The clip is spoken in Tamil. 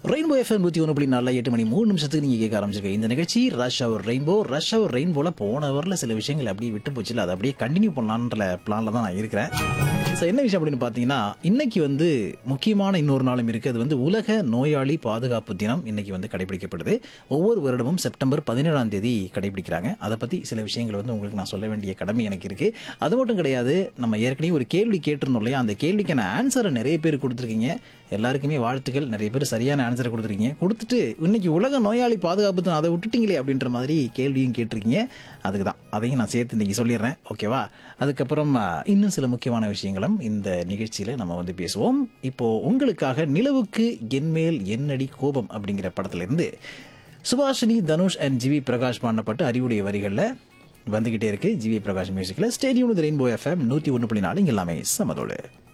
ரெயின்போ எஃப்எம் நூற்றி ஒன்று புள்ளி நாலில் எட்டு மணி மூணு நிமிஷத்துக்கு நீங்கள் கேட்க ஆரம்பிச்சிருக்கீங்க இந்த நிகழ்ச்சி rush hour rainbow rush hour ரெயின்போல போன ஹவரில் சில விஷயங்கள் அப்படியே விட்டு போச்சுல அதை அப்படியே கண்டினியூ பண்ணலான்ற பிளானில் தான் நான் இருக்கிறேன் ஸோ என்ன விஷயம் அப்படின்னு பார்த்தீங்கன்னா இன்னைக்கு வந்து முக்கியமான இன்னொரு நாளும் இருக்குது அது வந்து உலக நோயாளி பாதுகாப்பு தினம் இன்னைக்கு வந்து கடைபிடிக்கப்படுது ஒவ்வொரு வருடமும் செப்டம்பர் பதினேழாம் தேதி கடைபிடிக்கிறாங்க அதை பற்றி சில விஷயங்கள் வந்து உங்களுக்கு நான் சொல்ல வேண்டிய கடமை எனக்கு இருக்குது அது மட்டும் கிடையாது நம்ம ஏற்கனவே ஒரு கேள்வி கேட்டிருந்தோம் இல்லையா அந்த கேள்விக்கான ஆன்சரை நிறைய பேர் கொடுத்துருக்கீங்க எல்லாருக்குமே வாழ்த்துக்கள் நிறைய பேர் சரியான ஆன்சரை கொடுத்துருக்கீங்க கொடுத்துட்டு இன்னைக்கு உலக நோயாளி பாதுகாப்பு தினம் அதை விட்டுட்டீங்களே அப்படின்ற மாதிரி கேள்வியும் கேட்டிருக்கீங்க அதுக்கு தான் அதையும் நான் சேர்த்து இன்னைக்கு சொல்லிடுறேன் ஓகேவா அதுக்கப்புறம் ஆ, இன்னும் சில முக்கியமான விஷயங்களும் இந்த நிகழ்ச்சியில் நம்ம வந்து பேசுவோம் இப்போ உங்களுக்காக நிலவுக்கு என்மேல் என்னடி கோபம் அப்படிங்கிற படத்திலிருந்து சுபாஷினி தனுஷ் அண்ட் ஜிவி பிரகாஷ் பாடப்பட்டு அறிவுடைய வரிகளில் வந்துகிட்டே இருக்கு ஜிவி பிரகாஷ் மியூசிக்கில் ஸ்டேடியம் ரெயின்போ எஃப்எம் நூற்றி ஒன்று புள்ளி நாலு இங்க எல்லாமே சமதோடு